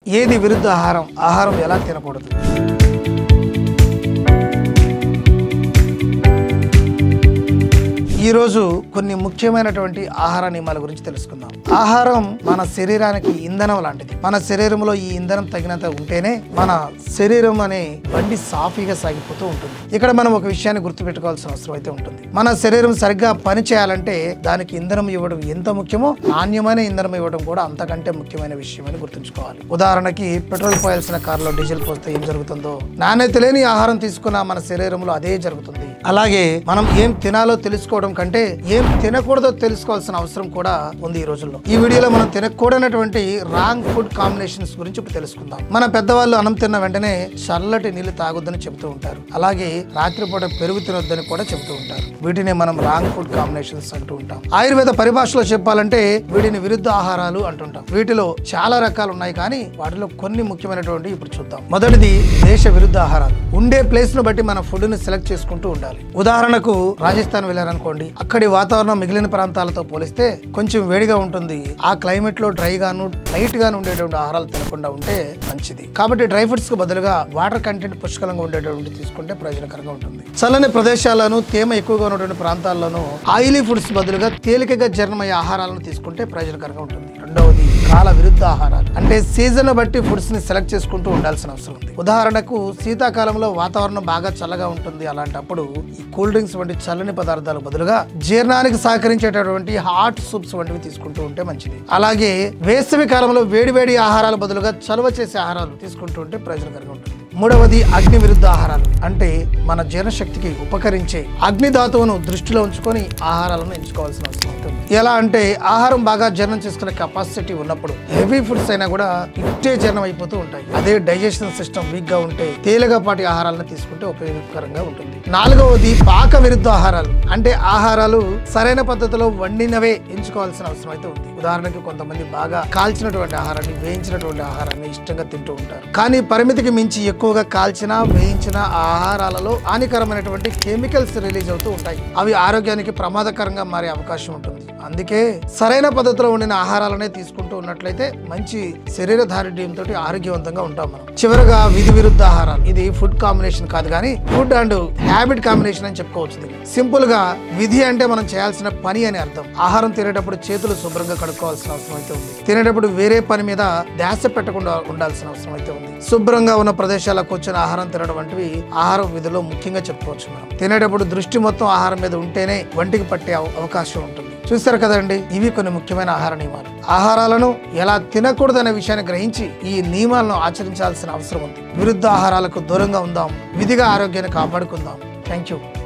ఏది విరుద్ధ ఆహారం ఆహారం ఎలా తినకూడదు ఈ రోజు కొన్ని ముఖ్యమైనటువంటి ఆహార నియమాల గురించి తెలుసుకుందాం ఆహారం మన శరీరానికి ఇంధనం లాంటిది మన శరీరంలో ఈ ఇంధనం తగినంత ఉంటేనే మన శరీరం అనే బండి సాఫీగా సాగిపోతూ ఉంటుంది ఇక్కడ మనం ఒక విషయాన్ని గుర్తుపెట్టుకోవాల్సిన అవసరం అయితే ఉంటుంది మన శరీరం సరిగ్గా పని చేయాలంటే దానికి ఇంధనం ఇవ్వడం ఎంత ముఖ్యమో నాణ్యమైన ఇంధనం ఇవ్వడం కూడా అంతకంటే ముఖ్యమైన విషయం అని గుర్తుంచుకోవాలి ఉదాహరణకి పెట్రోల్ పోయాల్సిన కారులో డీజిల్ పోస్తే ఏం జరుగుతుందో నాణ్యత లేని ఆహారం తీసుకున్న మన శరీరంలో అదే జరుగుతుంది అలాగే మనం ఏం తినాలో తెలుసుకోవడం కంటే ఏం తినకూడదో తెలుసుకోవాల్సిన అవసరం కూడా ఉంది ఈ రోజుల్లో ఈ వీడియోలో మనం తినకూడనటువంటి రాంగ్ ఫుడ్ కాంబినేషన్స్ గురించి ఇప్పుడు తెలుసుకుందాం మన పెద్దవాళ్ళు అన్నం తిన్న వెంటనే చల్లటి నీళ్లు తాగొద్దని చెబుతూ ఉంటారు అలాగే రాత్రిపూట పెరుగు తినొద్దని కూడా చెబుతూ ఉంటారు వీటిని మనం రాంగ్ ఫుడ్ కాంబినేషన్స్ అంటూ ఉంటాం ఆయుర్వేద పరిభాషలో చెప్పాలంటే వీటిని విరుద్ధ ఆహారాలు అంటుంటాం వీటిలో చాలా రకాలు ఉన్నాయి కానీ వాటిలో కొన్ని ముఖ్యమైనటువంటి ఇప్పుడు చూద్దాం మొదటిది దేశ విరుద్ధ ఆహారాలు ఉండే ప్లేస్ ను బట్టి మన ఫుడ్ ని సెలెక్ట్ చేసుకుంటూ ఉండాలి ఉదాహరణకు రాజస్థాన్ వెళ్ళారనుకోండి అక్కడి వాతావరణం మిగిలిన ప్రాంతాలతో పోలిస్తే కొంచెం వేడిగా ఉంటుంది ఆ క్లైమేట్ లో డ్రై గాను లైట్ గాను ఉండేటువంటి ఆహారాలు తినకుండా ఉంటే మంచిది కాబట్టి డ్రై ఫ్రూట్స్ కు బదులుగా వాటర్ కంటెంట్ పుష్కలంగా ఉండేటువంటి తీసుకుంటే ప్రయోజనకరంగా ఉంటుంది చల్లని ప్రదేశాలను తేమ ఎక్కువగా ఉన్నటువంటి ప్రాంతాల్లోనూ ఆయిలీ ఫుడ్స్ బదులుగా తేలికగా జీర్ణమయ్యే ఆహారాలను తీసుకుంటే ప్రయోజనకరంగా ఉంటుంది రెండవది కాల విరుద్ధ ఆహారాలు అంటే సీజన్ బట్టి ఫుడ్స్ ని సెలెక్ట్ చేసుకుంటూ ఉండాల్సిన అవసరం ఉంది ఉదాహరణకు శీతాకాలంలో వాతావరణం బాగా చల్లగా ఉంటుంది అలాంటప్పుడు ఈ కూల్ డ్రింక్స్ వంటి చల్లని పదార్థాలు బదులుగా జీర్ణానికి సహకరించేటటువంటి హాట్ సూప్స్ వంటివి తీసుకుంటూ ఉంటే మంచిది అలాగే వేసవి కాలంలో వేడివేడి ఆహారాల బదులుగా చలువ చేసే ఆహారాలు తీసుకుంటూ ఉంటే ప్రయోజనకరంగా ఉంటుంది మూడవది అగ్ని విరుద్ధ ఆహారాలు అంటే మన జీర్ణశక్తికి ఉపకరించే అగ్ని ధాతువును దృష్టిలో ఉంచుకొని ఆహారాలను ఎంచుకోవాల్సిన అవసరం ఉంటుంది ఎలా అంటే ఆహారం బాగా జీర్ణం చేసుకునే కెపాసిటీ ఉన్నప్పుడు హెవీ ఫుడ్స్ అయినా కూడా ఇట్టే జీర్ణం అయిపోతూ ఉంటాయి అదే డైజెషన్ సిస్టమ్ వీక్ గా ఉంటే తేలికపాటి ఆహారాలను తీసుకుంటే ఉపయోగకరంగా ఉంటుంది నాలుగవది పాక విరుద్ధ ఆహారాలు అంటే ఆహారాలు సరైన పద్ధతిలో వండినవే ఎంచుకోవాల్సిన అవసరం అయితే ఉంది ఉదాహరణకి కొంతమంది బాగా కాల్చినటువంటి ఆహారాన్ని వేయించినటువంటి ఆహారాన్ని ఇష్టంగా తింటూ ఉంటారు కానీ పరిమితికి మించి ఎక్కువగా కాల్చిన వేయించిన ఆహారాలలో హానికరమైనటువంటి కెమికల్స్ రిలీజ్ అవుతూ ఉంటాయి అవి ఆరోగ్యానికి ప్రమాదకరంగా మారే అవకాశం ఉంటుంది అందుకే సరైన పద్ధతిలో వండిన ఆహారాలనే తీసుకుంటూ ఉన్నట్లయితే మంచి శరీర దారుఢ్యంతో ఆరోగ్యవంతంగా ఉంటాం మనం చివరగా విధి విరుద్ధ ఆహారాలు ఇది ఫుడ్ కాంబినేషన్ కాదు కానీ ఫుడ్ అండ్ హ్యాబిట్ కాంబినేషన్ అని చెప్పుకోవచ్చు దీన్ని సింపుల్ గా విధి అంటే మనం చేయాల్సిన పని అని అర్థం ఆహారం తినేటప్పుడు చేతులు శుభ్రంగా కడుక్కోవాల్సిన అవసరం అయితే ఉంది తినేటప్పుడు వేరే పని మీద ధ్యాస పెట్టకుండా ఉండాల్సిన అవసరం అయితే ఉంది శుభ్రంగా ఉన్న ప్రదేశాల్లో కూర్చొని ఆహారం తినడం వంటివి ఆహారం విధిలో ముఖ్యంగా చెప్పుకోవచ్చు మనం తినేటప్పుడు దృష్టి మొత్తం ఆహారం మీద ఉంటేనే వంటికి పట్టే అవ- అవకాశం ఉంటుంది చూస్తారు కదండి ఇవి కొన్ని ముఖ్యమైన ఆహార నియమాలు ఆహారాలను ఎలా తినకూడదనే విషయాన్ని గ్రహించి ఈ నియమాలను ఆచరించాల్సిన అవసరం ఉంది విరుద్ధ ఆహారాలకు దూరంగా ఉందాం విధిగా ఆరోగ్యాన్ని కాపాడుకుందాం థ్యాంక్ యూ